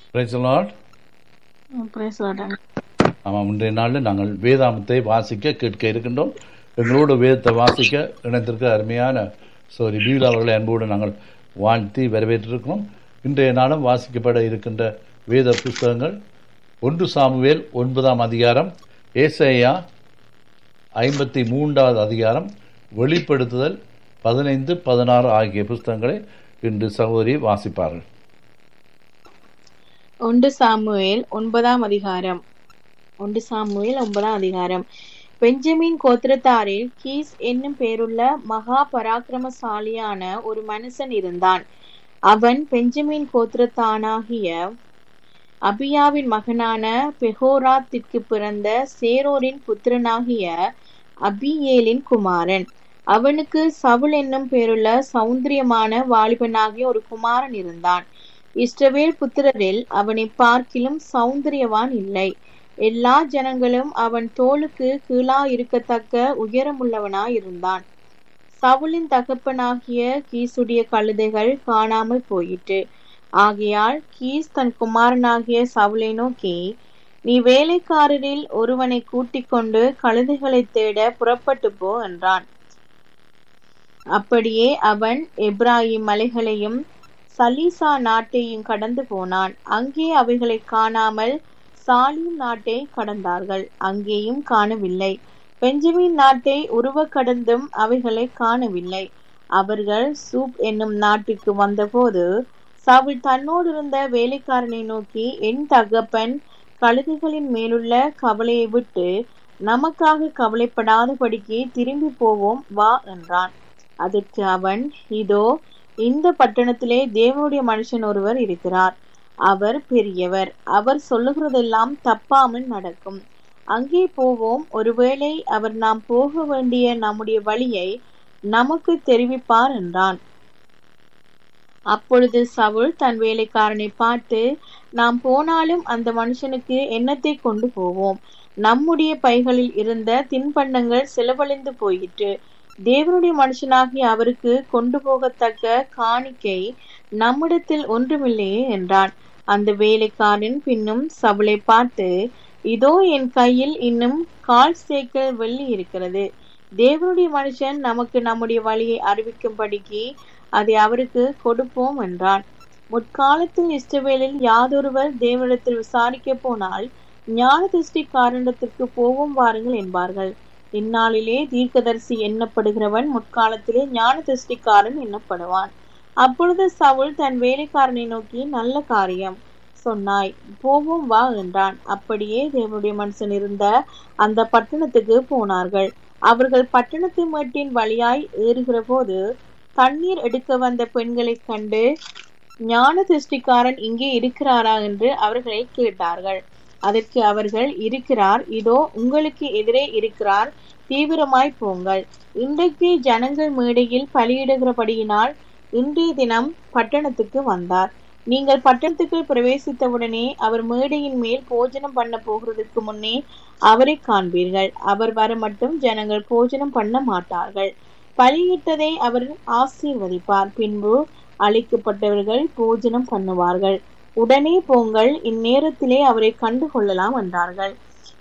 Praise the Lord. Praise the Lord. ஆமாம் இன்றைய நாளில் நாங்கள் வேதாமத்தை வாசிக்க கேட்க இருக்கின்றோம் எங்களோடு வேதத்தை வாசிக்க இணைந்திருக்க அருமையான சோரி பீல் அவர்களை அன்போடு நாங்கள் வாழ்த்தி வரவேற்றிருக்கிறோம் இன்றைய நாளும் வாசிக்கப்பட இருக்கின்ற வேத புஸ்தகங்கள் ஒன்று சாமுவேல் ஒன்பதாம் அதிகாரம் ஏசையா ஐம்பத்தி மூன்றாவது அதிகாரம் வெளிப்படுத்துதல் பதினைந்து பதினாறு ஆகிய புஸ்தகங்களை இன்று சகோதரி வாசிப்பார்கள் ஒன்று சாமுவேல் ஒன்பதாம் அதிகாரம் ஒன்று சாமுவேல் ஒன்பதாம் அதிகாரம் பெஞ்சமின் கோத்திரத்தாரில் கீஸ் என்னும் பேருள்ள மகா பராக்கிரமசாலியான ஒரு மனுஷன் இருந்தான் அவன் பெஞ்சமின் கோத்திரத்தானாகிய அபியாவின் மகனான பெஹோராத்திற்கு பிறந்த சேரோரின் புத்திரனாகிய அபியேலின் குமாரன் அவனுக்கு சவுல் என்னும் பேருள்ள சௌந்தரியமான வாலிபனாகிய ஒரு குமாரன் இருந்தான் இஸ்ரவேல் புத்திரரில் அவனை பார்க்கிலும் சௌந்தரியவான் இல்லை எல்லா ஜனங்களும் அவன் தோளுக்கு கீழா இருக்கத்தக்க உயரமுள்ளவனாய் இருந்தான் சவுலின் தகப்பனாகிய கீசுடைய கழுதைகள் காணாமல் போயிற்று ஆகையால் கீஸ் தன் குமாரனாகிய சவுலை நோக்கி நீ வேலைக்காரரில் ஒருவனை கூட்டிக் கொண்டு கழுதைகளை தேட புறப்பட்டு போ என்றான் அப்படியே அவன் எப்ராஹிம் மலைகளையும் சலீசா நாட்டையும் கடந்து போனான் அங்கே அவைகளை காணாமல் சாலிம் நாட்டை கடந்தார்கள் அங்கேயும் காணவில்லை பெஞ்சமின் நாட்டை உருவ கடந்தும் அவைகளை காணவில்லை அவர்கள் சூப் என்னும் நாட்டிற்கு வந்தபோது சவுல் தன்னோடு இருந்த வேலைக்காரனை நோக்கி என் தகப்பன் கழுதைகளின் மேலுள்ள கவலையை விட்டு நமக்காக கவலைப்படாதபடிக்கு திரும்பி போவோம் வா என்றான் அதற்கு அவன் இதோ இந்த பட்டணத்திலே தேவனுடைய மனுஷன் ஒருவர் இருக்கிறார் அவர் பெரியவர் அவர் சொல்லுகிறதெல்லாம் தப்பாமல் நடக்கும் அங்கே போவோம் ஒருவேளை அவர் நாம் போக வேண்டிய நம்முடைய வழியை நமக்கு தெரிவிப்பார் என்றான் அப்பொழுது சவுல் தன் வேலைக்காரனை பார்த்து நாம் போனாலும் அந்த மனுஷனுக்கு எண்ணத்தை கொண்டு போவோம் நம்முடைய பைகளில் இருந்த தின்பண்டங்கள் செலவழிந்து போயிற்று தேவனுடைய மனுஷனாகி அவருக்கு கொண்டு போகத்தக்க காணிக்கை நம்மிடத்தில் ஒன்றுமில்லையே என்றான் அந்த வேலைக்காரன் பின்னும் சவுளை பார்த்து இதோ என் கையில் இன்னும் கால் சேக்கல் வெள்ளி இருக்கிறது தேவனுடைய மனுஷன் நமக்கு நம்முடைய வழியை அறிவிக்கும்படிக்கு அதை அவருக்கு கொடுப்போம் என்றான் முற்காலத்தில் இஸ்ரவேலில் யாதொருவர் தேவனிடத்தில் விசாரிக்க போனால் ஞான திருஷ்டி காரணத்திற்கு போவோம் வாருங்கள் என்பார்கள் இந்நாளிலே தீர்க்கதரிசி எண்ணப்படுகிறவன் முற்காலத்திலே ஞான திருஷ்டிக்காரன் எண்ணப்படுவான் அப்பொழுது சவுல் தன் வேலைக்காரனை நோக்கி நல்ல காரியம் சொன்னாய் போவோம் வா என்றான் அப்படியே தேவனுடைய மனுஷன் இருந்த அந்த பட்டணத்துக்கு போனார்கள் அவர்கள் பட்டணத்து மேட்டின் வழியாய் ஏறுகிற போது தண்ணீர் எடுக்க வந்த பெண்களை கண்டு ஞான திருஷ்டிக்காரன் இங்கே இருக்கிறாரா என்று அவர்களை கேட்டார்கள் அதற்கு அவர்கள் இருக்கிறார் இதோ உங்களுக்கு எதிரே இருக்கிறார் தீவிரமாய் போங்கள் இன்றைக்கு ஜனங்கள் மேடையில் பலியிடுகிறபடியினால் இன்றைய தினம் பட்டணத்துக்கு வந்தார் நீங்கள் பட்டணத்துக்குள் பிரவேசித்தவுடனே அவர் மேடையின் மேல் போஜனம் பண்ண போகிறதுக்கு முன்னே அவரை காண்பீர்கள் அவர் வர மட்டும் ஜனங்கள் போஜனம் பண்ண மாட்டார்கள் பலியிட்டதை அவர் ஆசீர்வதிப்பார் பின்பு அழைக்கப்பட்டவர்கள் போஜனம் பண்ணுவார்கள் உடனே போங்கள் இந்நேரத்திலே அவரை கண்டு கொள்ளலாம் என்றார்கள்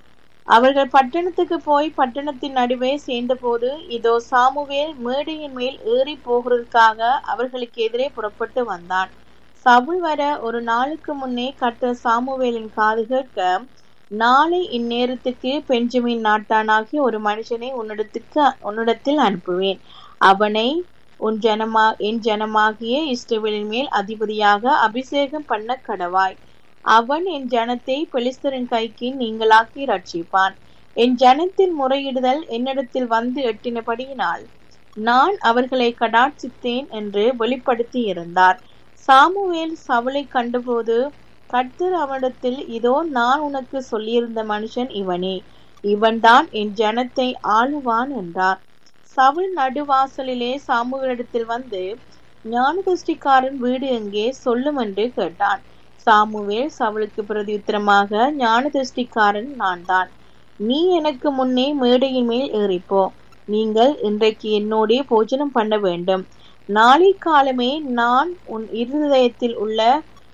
அவர்கள் பட்டணத்துக்கு போய் பட்டணத்தின் நடுவே சேர்ந்தபோது இதோ சாமுவேல் மேடையின் மேல் ஏறி போகிறதுக்காக அவர்களுக்கு எதிரே புறப்பட்டு வந்தான் சவுல் வர ஒரு நாளுக்கு முன்னே கட்ட சாமுவேலின் காது கேட்க நாளை இந்நேரத்துக்கு பெஞ்சமின் நாட்டானாகி ஒரு மனுஷனை உன்னிடத்துக்கு உன்னிடத்தில் அனுப்புவேன் அவனை உன் ஜனமா என் ஜனமாகிய இஸ்ரவேலின் மேல் அதிபதியாக அபிஷேகம் பண்ண கடவாய் அவன் என் ஜனத்தை பெலிஸ்தரின் கைக்கு நீங்களாக்கி ரட்சிப்பான் என் ஜனத்தின் முறையிடுதல் என்னிடத்தில் வந்து எட்டினபடியினால் நான் அவர்களை கடாட்சித்தேன் என்று வெளிப்படுத்தி இருந்தார் சாமுவேல் சவுளை கண்டபோது கர்த்தர் அவனிடத்தில் இதோ நான் உனக்கு சொல்லியிருந்த மனுஷன் இவனே இவன்தான் என் ஜனத்தை ஆளுவான் என்றார் சவுல் நடுவாசலிலே சாமுவேலிடத்தில் வந்து ஞானதிருஷ்டிக்காரன் வீடு எங்கே சொல்லும் என்று கேட்டான் சாமுவேல் சவுலுக்கு பிரதியுத்தரமாக ஞானதிருஷ்டிக்காரன் நான் தான் நீ எனக்கு முன்னே மேடையின் மேல் ஏறிப்போ நீங்கள் இன்றைக்கு என்னோடே போஜனம் பண்ண வேண்டும் நாளை காலமே நான் உன் இருதயத்தில் உள்ள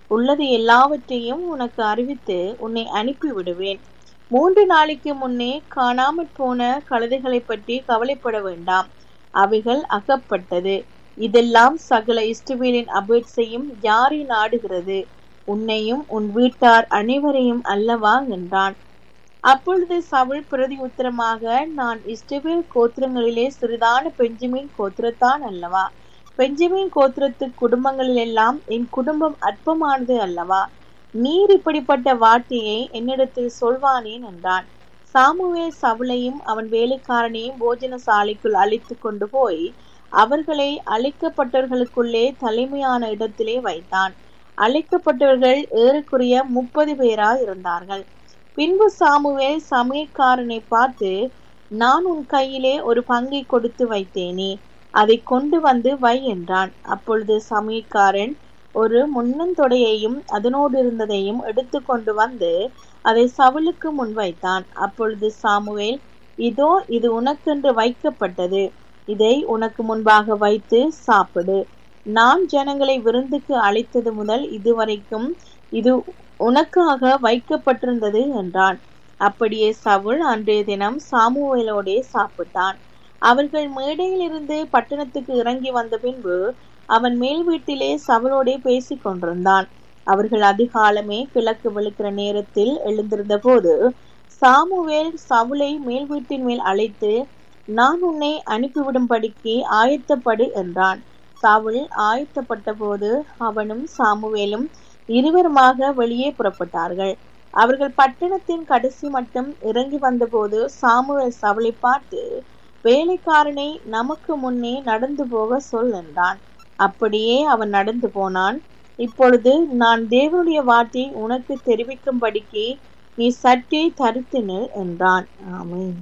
உள்ளது எல்லாவற்றையும் உனக்கு அறிவித்து உன்னை அனுப்பி விடுவேன் மூன்று நாளைக்கு முன்னே காணாமற் போன கழுதைகளை பற்றி கவலைப்பட வேண்டாம் அவைகள் அகப்பட்டது இதெல்லாம் சகல இஸ்ரவேலின் அபேட்சையும் யாரை நாடுகிறது உன்னையும் உன் வீட்டார் அனைவரையும் அல்லவா என்றான் அப்பொழுது சவுல் பிரதி உத்தரமாக நான் இஸ்ரவேல் கோத்திரங்களிலே சிறிதான பெஞ்சமின் கோத்திரத்தான் அல்லவா பெஞ்சமின் கோத்திரத்து குடும்பங்களிலெல்லாம் என் குடும்பம் அற்பமானது அல்லவா நீர் இப்படிப்பட்ட வார்த்தையை என்னிடத்தில் சொல்வானேன் என்றான் சாமுவேல் சவுளையும் அவன் வேலைக்காரனையும் போஜன சாலைக்குள் அழைத்து கொண்டு போய் அவர்களை அழைக்கப்பட்டவர்களுக்குள்ளே தலைமையான இடத்திலே வைத்தான் அழைக்கப்பட்டவர்கள் ஏறக்குறைய முப்பது பேராய் இருந்தார்கள் பின்பு சாமுவேல் சமயக்காரனை பார்த்து நான் உன் கையிலே ஒரு பங்கை கொடுத்து வைத்தேனே அதை கொண்டு வந்து வை என்றான் அப்பொழுது சமயக்காரன் ஒரு முன்னந்தொடையையும் அதனோடு இருந்ததையும் எடுத்து கொண்டு வந்து அதை சவுலுக்கு முன் வைத்தான் அப்பொழுது சாமுவேல் இதோ இது உனக்கென்று வைக்கப்பட்டது இதை உனக்கு முன்பாக வைத்து சாப்பிடு நான் ஜனங்களை விருந்துக்கு அழைத்தது முதல் இதுவரைக்கும் இது உனக்காக வைக்கப்பட்டிருந்தது என்றான் அப்படியே சவுல் அன்றைய தினம் சாமுவேலோடே சாப்பிட்டான் அவர்கள் மேடையிலிருந்து பட்டணத்துக்கு இறங்கி வந்த பின்பு அவன் மேல் வீட்டிலே சவுலோடே பேசிக் கொண்டிருந்தான் அவர்கள் அதிகாலமே கிழக்கு வெளுக்கிற நேரத்தில் எழுந்திருந்த போது சாமுவேல் சவுலை மேல் வீட்டின் மேல் அழைத்து நான் உன்னை அனுப்பிவிடும்படிக்கு ஆயத்தப்படு என்றான் சவுல் ஆயத்தப்பட்ட போது அவனும் சாமுவேலும் இருவருமாக வெளியே புறப்பட்டார்கள் அவர்கள் பட்டணத்தின் கடைசி மட்டும் இறங்கி வந்தபோது சாமுவேல் சவுளை பார்த்து வேலைக்காரனை நமக்கு முன்னே நடந்து போக சொல் என்றான் அப்படியே அவன் நடந்து போனான் இப்பொழுது நான் தேவனுடைய வார்த்தை உனக்கு தெரிவிக்கும்படிக்கு நீ சற்றே தரித்து நில் என்றான் ஆமென்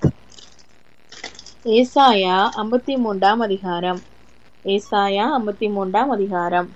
ஏசாயா ஐம்பத்தி மூன்றாம் அதிகாரம் ஏசாயா ஐம்பத்தி மூன்றாம் அதிகாரம்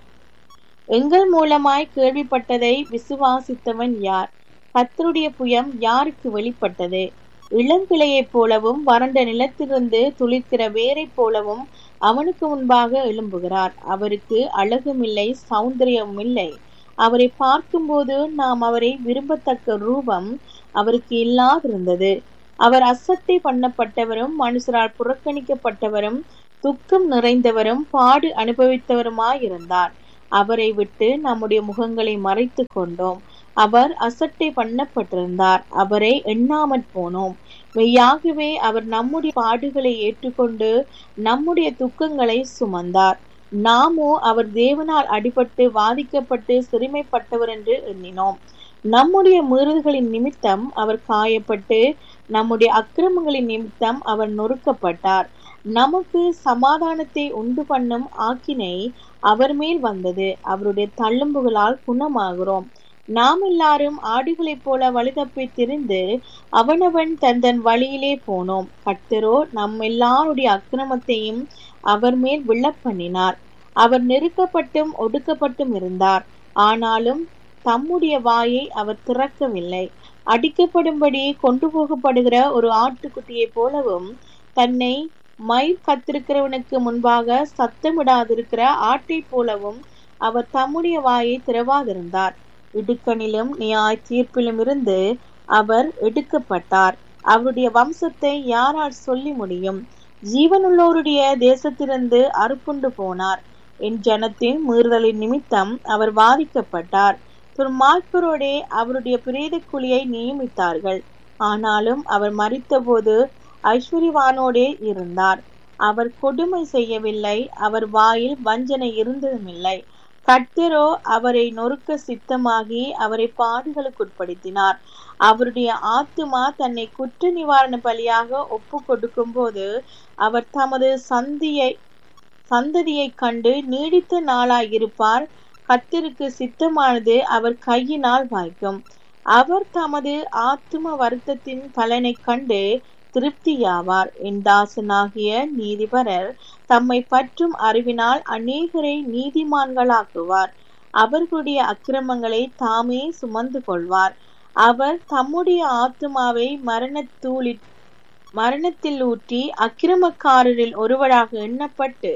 எங்கள் மூலமாய் கேள்விப்பட்டதை விசுவாசித்தவன் யார் கத்தருடைய புயம் யாருக்கு வெளிப்பட்டது இளங்கிளையைப் போலவும் வறண்ட நிலத்திலிருந்து துளிர்க்கிற வேரைப் போலவும் அவனுக்கு முன்பாக எழும்புகிறார் அவருக்கு அழகும் இல்லை சௌந்தரியமும் இல்லை அவரை பார்க்கும்போது நாம் அவரை விரும்பத்தக்க ரூபம் அவருக்கு இல்லாதிருந்தது அவர் அசட்டை பண்ணப்பட்டவரும் மனுஷரால் புறக்கணிக்கப்பட்டவரும் துக்கம் நிறைந்தவரும் பாடு அனுபவித்தவருமாயிருந்தார் அவரை விட்டு நம்முடைய முகங்களை மறைத்து கொண்டோம் அவர் அசட்டை பண்ணப்பட்டிருந்தார் அவரை எண்ணாமற் போனோம் மெய்யாகவே அவர் நம்முடைய பாடுகளை ஏற்றுக்கொண்டு நம்முடைய துக்கங்களை சுமந்தார் நாமோ அவர் தேவனால் அடிபட்டு வாதிக்கப்பட்டு சிறுமைப்பட்டவர் என்று எண்ணினோம் நம்முடைய மீறல்களின் நிமித்தம் அவர் காயப்பட்டு நம்முடைய அக்கிரமங்களின் நிமித்தம் அவர் நொறுக்கப்பட்டார் நமக்கு சமாதானத்தை உண்டு பண்ணும் ஆக்கினை அவர் மேல் வந்தது அவருடைய தள்ளும்புகளால் குணமாகிறோம் நாம் எல்லாரும் ஆடுகளைப் போல வழிதப்பி திரிந்து அவனவன் தன் தன் வழியிலே போனோம் கர்த்தரோ நம் எல்லாருடைய அக்கிரமத்தையும் அவர் மேல் விழப் பண்ணினார் அவர் நெருக்கப்பட்டும் ஒடுக்கப்பட்டும் இருந்தார் ஆனாலும் தம்முடைய வாயை அவர் திறக்கவில்லை அடிக்கப்படும்படி கொண்டு போகப்படுகிற ஒரு ஆட்டுக்குட்டியைப் போலவும் தன்னை மயிர் கத்திருக்கிறவனுக்கு முன்பாக சத்தமிடாதிருக்கிற ஆட்டைப் போலவும் அவர் தம்முடைய வாயை திறவாதிருந்தார் இடுக்கணிலும் நியாய தீர்ப்பிலும் இருந்து அவர் எடுக்கப்பட்டார் அவருடைய வம்சத்தை யாரால் சொல்லி முடியும் ஜீவனுள்ளோருடைய தேசத்திலிருந்து அறுப்புண்டு போனார் என் ஜனத்தின் மீறுதலின் நிமித்தம் அவர் வாதிக்கப்பட்டார் துர்மார்க்கரோடே அவருடைய பிரேத குழியை நியமித்தார்கள் ஆனாலும் அவர் மறித்தபோது ஐஸ்வர்யவானோடே இருந்தார் அவர் கொடுமை செய்யவில்லை அவர் வாயில் வஞ்சனை இருந்ததுமில்லை கர்த்தரோ அவரை நொறுக்க சித்தமாகி அவரை பாடுகளுக்குட்படுத்தினார் அவருடைய ஆத்துமா தன்னை குற்ற நிவாரண பலியாக ஒப்பு கொடுக்கும் போது அவர் தமது சந்தியை சந்ததியை கண்டு நீடித்த நாளாயிருப்பார் கர்த்தருக்கு சித்தமானது அவர் கையினால் வாய்க்கும் அவர் தமது ஆத்தும வருத்தத்தின் பலனை கண்டு திருப்தியாவார் என் தாசனாகிய நீதிபரர் தம்மை பற்றும் அறிவினால் அநேகரை நீதிமான்களாக்குவார் அவர்களுடைய அக்கிரமங்களை தாமே சுமந்து கொள்வார் அவர் தம்முடைய ஆத்துமாவை மரணத்தூளி மரணத்தில் ஊற்றி அக்கிரமக்காரரில் ஒருவராக எண்ணப்பட்டு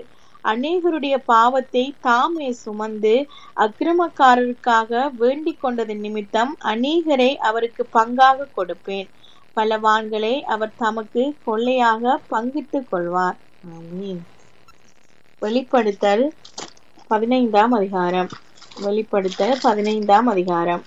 அநேகருடைய பாவத்தை தாமே சுமந்து அக்கிரமக்காரருக்காக வேண்டிக் கொண்டதன் நிமித்தம் அநேகரை அவருக்கு பங்காக கொடுப்பேன் பலவான்களை அவர் தமக்கு கொள்ளையாக பங்கிட்டுக் கொள்வார் ஆமீன் வெளிப்படுத்தல் பதினைந்தாம் அதிகாரம் வெளிப்படுத்தல் பதினைந்தாம் அதிகாரம்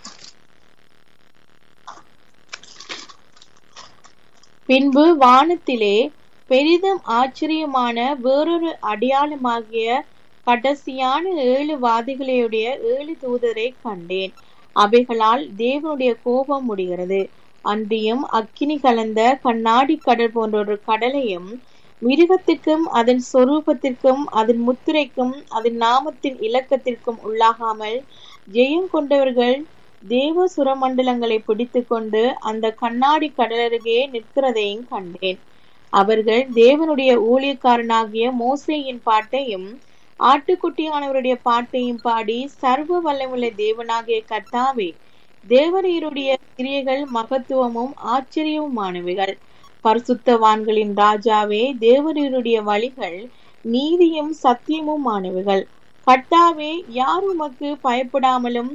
பின்பு வானத்திலே பெரிதும் ஆச்சரியமான வேறொரு அடையாளமாகிய கடைசியான ஏழு வாதிகளுடைய ஏழு தூதரை கண்டேன் அவைகளால் தேவனுடைய கோபம் முடிகிறது அன்றியும் அக்கினி கலந்த கண்ணாடி கடல் போன்ற ஒரு கடலையும் மிருகத்திற்கும் அதன் சொரூபத்திற்கும் அதன் முத்திரைக்கும் அதன் நாமத்தின் இலக்கத்திற்கும் உள்ளாகாமல் ஜெயம் கொண்டவர்கள் தேவ சுரமண்டலங்களை பிடித்துக்கொண்டு அந்த கண்ணாடி கடலருகே நிற்கிறதையும் கண்டேன் அவர்கள் தேவனுடைய ஊழியக்காரனாகிய மோசேயின் பாட்டையும் ஆட்டுக்குட்டியானவருடைய பாட்டையும் பாடி சர்வ வல்லமுள்ள தேவனாகிய கர்த்தாவே தேவரீருடைய கிரியைகள் மகத்துவமும் ஆச்சரியவுமானவைகள் பரிசுத்தவான்களின் ராஜாவே தேவரீருடைய வழிகள் நீதியும் சத்தியமுமானவைகள் கர்த்தாவே யார் உமக்கு பயப்படாமலும்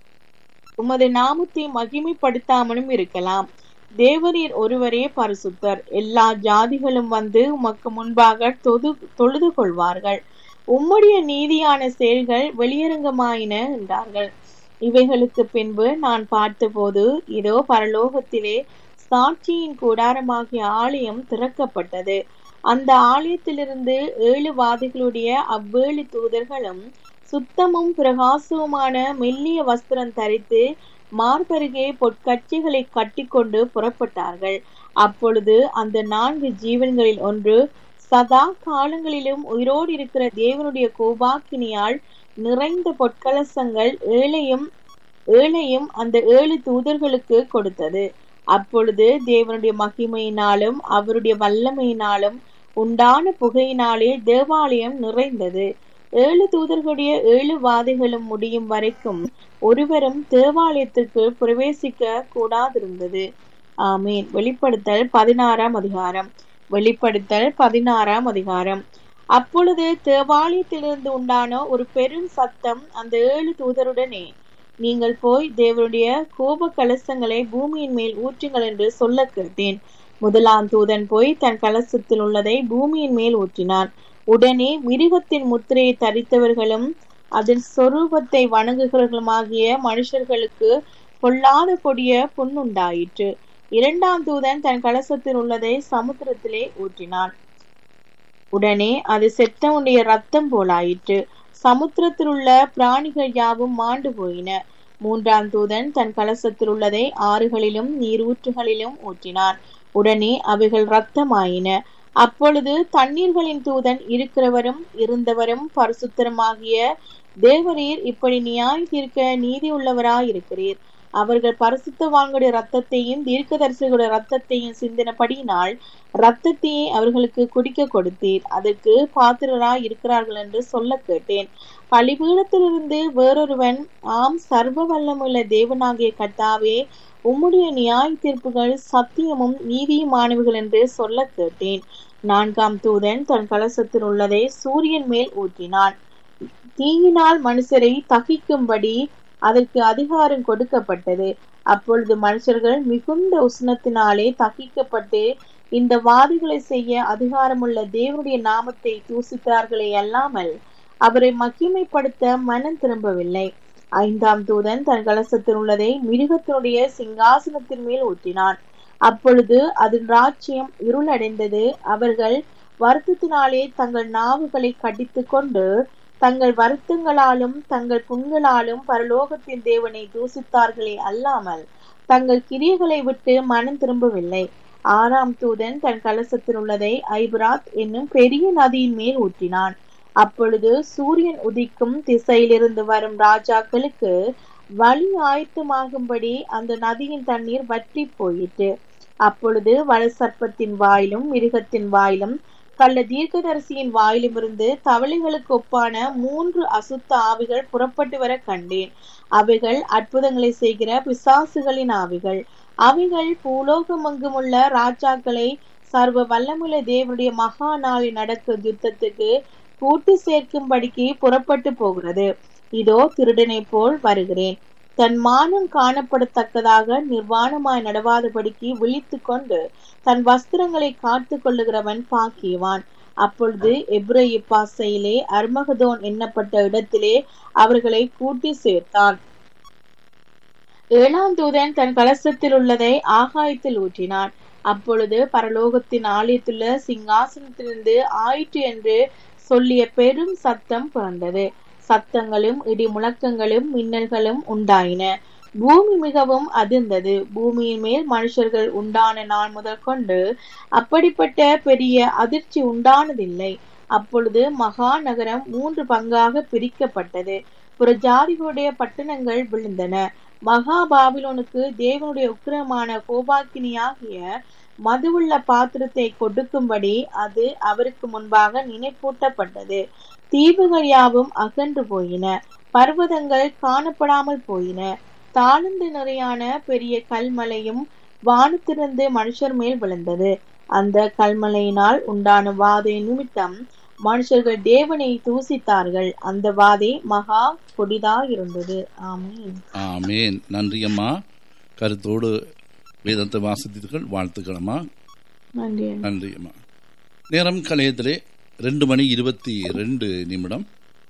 உமது நாமத்தை மகிமைப்படுத்தாமலும் இருக்கலாம் தேவரீர் ஒருவரே பரிசுத்தர் எல்லா ஜாதிகளும் வந்து உமக்கு முன்பாக தொது தொழுது கொள்வார்கள் உம்முடைய நீதியான செயல்கள் வெளியரங்கமாயின என்றார்கள் இவைகளுக்கு பின்பு நான் பார்த்தபோது இதோ பரலோகத்திலே சாட்சியின் கூடாரமாகிய ஆலயம் திறக்கப்பட்டது அந்த ஆலயத்திலிருந்து ஏழு வாதிகளுடைய அவ்வேழு தூதர்களும் சுத்தமும் பிரகாசவுமான மெல்லிய வஸ்திரம் தரித்து மார்பருகே பொற்கட்சிகளை கட்டிக்கொண்டு புறப்பட்டார்கள் அப்பொழுது அந்த நான்கு ஜீவன்களில் ஒன்று சதா காலங்களிலும் உயிரோடு இருக்கிற தேவனுடைய கோபாக்கினியால் நிறைந்த பொற்கலசங்கள் ஏழையும் ஏழையும் அந்த ஏழு தூதர்களுக்கு கொடுத்தது அப்பொழுது தேவனுடைய மகிமையினாலும் அவருடைய வல்லமையினாலும் உண்டான புகையினாலே தேவாலயம் நிறைந்தது ஏழு தூதர்களுடைய ஏழு வாதைகளும் முடியும் வரைக்கும் ஒருவரும் தேவாலயத்திற்கு பிரவேசிக்க கூடாதிருந்தது ஆமீன் வெளிப்படுத்தல் பதினாறாம் அதிகாரம் வெளிப்படுத்தல் பதினாறாம் அதிகாரம் அப்பொழுது தேவாலயத்திலிருந்து உண்டான ஒரு பெரும் சத்தம் அந்த ஏழு தூதருடனே நீங்கள் போய் தேவனுடைய கோப கலசங்களை பூமியின் மேல் ஊற்றுங்கள் என்று சொல்ல கேட்டேன் முதலாம் தூதன் போய் தன் கலசத்தில் உள்ளதை பூமியின் மேல் ஊற்றினான் உடனே மிருகத்தின் முத்திரையை தரித்தவர்களும் அதன் சொரூபத்தை வணங்குகிறவர்களுமாகிய மனுஷர்களுக்கு பொல்லாத கொடிய புண்ணுண்டாயிற்று இரண்டாம் தூதன் தன் கலசத்தில் உள்ளதை சமுத்திரத்திலே ஊற்றினான் உடனே அது செத்தவனுடைய ரத்தம் போலாயிற்று சமுத்திரத்தில் உள்ள பிராணிகள் யாவும் மாண்டு போயின மூன்றாம் தூதன் தன் கலசத்தில் உள்ளதை ஆறுகளிலும் நீரூற்றுகளிலும் ஊற்றினான் உடனே அவைகள் ரத்தமாயின அப்பொழுது தண்ணீர்களின் தூதன் இருக்கிறவரும் இருந்தவரும் பரிசுத்தரமாகிய தேவரீர் இப்படி நியாய தீர்க்க நீதி உள்ளவராயிருக்கிறீர் அவர்கள் பரிசுத்தவான்களுடைய ரத்தத்தையும் தீர்க்கதரிசிகளுடைய ரத்தத்தையும் சிந்தினபடியினால் ரத்தத்தையே அவர்களுக்கு குடிக்க கொடுத்தீர் அதற்கு பாத்திரராய் இருக்கிறார்கள் என்று சொல்ல கேட்டேன் பலிபீடத்திலிருந்து வேறொருவன் ஆம் சர்வ வல்லமுள்ள தேவனாகிய கர்த்தாவே உம்முடைய நியாய தீர்ப்புகள் சத்தியமும் நீதியுமானவைகள் என்று சொல்ல கேட்டேன் நான்காம் தூதன் தன் கலசத்தில் உள்ளதை சூரியன் மேல் ஊற்றினான் தீயினால் மனுஷரை தகிக்கும்படி அதற்கு அதிகாரம் கொடுக்கப்பட்டது அப்பொழுது மனுஷர்கள் மிகுந்த உஷ்ணத்தினாலே தகிக்கப்பட்டு இந்த வாதிகளை செய்ய அதிகாரமுள்ள தேவனுடைய நாமத்தை தூசித்தார்களே அல்லாமல் அவரை மகிமைப்படுத்த மனம் திரும்பவில்லை ஐந்தாம் தூதன் தன் கலசத்தில் உள்ளதை மிருகத்தினுடைய சிங்காசனத்தின் மேல் ஊற்றினான் அப்பொழுது அதன் ராஜ்யம் இருளடைந்தது அவர்கள் வருத்தத்தினாலே தங்கள் நாவுகளை கடித்து கொண்டு தங்கள் வருத்தங்களாலும் தங்கள் புண்களாலும் பரலோகத்தின் தேவனை தூசித்தார்களே அல்லாமல் தங்கள் கிரியைகளை விட்டு மனம் திரும்பவில்லை ஆறாம் தூதன் தன் கலசத்தில் உள்ளதை ஐபராத் என்னும் பெரிய நதியின் மேல் ஊற்றினான் அப்பொழுது சூரியன் உதிக்கும் திசையிலிருந்து வரும் ராஜாக்களுக்கு வழி ஆயத்தமாகும்படி அந்த நதியின் தண்ணீர் வற்றி போயிற்று அப்பொழுது வலசர்ப்பத்தின் வாயிலும் மிருகத்தின் வாயிலும் கள்ள தீர்க்கதரிசியின் வாயிலுமிருந்து தவளைகளுக்கு ஒப்பான மூன்று அசுத்த ஆவிகள் புறப்பட்டு வர கண்டேன் அவைகள் அற்புதங்களை செய்கிற பிசாசுகளின் ஆவிகள் அவைகள் பூலோகமெங்குமுள்ள ராஜாக்களை சர்வ வல்லமுள்ள தேவனுடைய மகா நாளில் நடக்கும் யுத்தத்துக்கு கூட்டு சேர்க்கும்படிக்கு புறப்பட்டு போகிறது இதோ திருடனை போல் வருகிறேன் தன் மானம் காணப்படத்தக்கதாக நிர்வாணமாய் நடவாதபடிக்கு விழித்து கொண்டு தன் வஸ்திரங்களை காத்து கொள்ளுகிறவன் பாக்கியவான் அப்பொழுது எப்ரேய பாசையிலே அர்மகதோன் எண்ணப்பட்ட இடத்திலே அவர்களை கூட்டி சேர்த்தான் ஏழாம் தூதன் தன் கலசத்தில் உள்ளதை ஆகாயத்தில் ஊற்றினான் அப்பொழுது பரலோகத்தின் ஆலயத்துள்ள சிங்காசனத்திலிருந்து ஆயிற்று என்று சொல்லிய பெரும் சத்தம் பிறந்தது சத்தங்களும் இடி முழக்கங்களும் மின்னல்களும் உண்டாயின பூமி மிகவும் அதிர்ந்தது பூமியின் மேல் மனுஷர்கள் உண்டான நாள் முதல் கொண்டு அப்படிப்பட்ட பெரிய அதிர்ச்சி உண்டானதில்லை அப்பொழுது மகா நகரம் மூன்று பங்காக பிரிக்கப்பட்டது புற ஜாதிகளுடைய பட்டணங்கள் விழுந்தன மகா பாபிலோனுக்கு தேவனுடைய உக்கிரமான கோபாக்கினியாகிய மதுவுள்ள பாத்திரத்தை கொடுக்கும்படி அது அவருக்கு முன்பாக நினைப்பூட்டப்பட்டது தீவுகள் யாவும் அகன்று போயின பர்வதங்கள் காணப்படாமல் போயின தாழ்ந்து நிறையான பெரிய கல்மலையும் வானத்திலிருந்து மனுஷர் மேல் விழுந்தது அந்த கல்மலையினால் உண்டான வாதை நிமித்தம் மனுஷர்கள் தேவனை தூசித்தார்கள் அந்த வாதை மகா கொடிதா இருந்தது ஆமீன் ஆமேன் நன்றி அம்மா கருத்தோடு வேதத்தை வாசித்தீர்கள் வாழ்த்துக்களம்மா நன்றி நன்றி அம்மா நேரம் கலையத்திலே ரெண்டு மணி இருபத்தி ரெண்டு நிமிடம்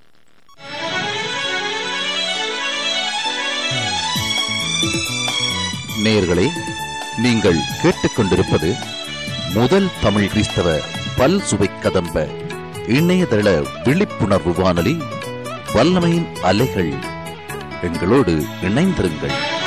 நேயர்களே நீங்கள் கேட்டுக்கொண்டிருப்பது முதல் தமிழ் கிறிஸ்தவ பல் சுவை கதம்ப இணையதள விழிப்புணர்வு வானொலி வல்லமையின் அலைகள் எங்களோடு இணைந்திருங்கள்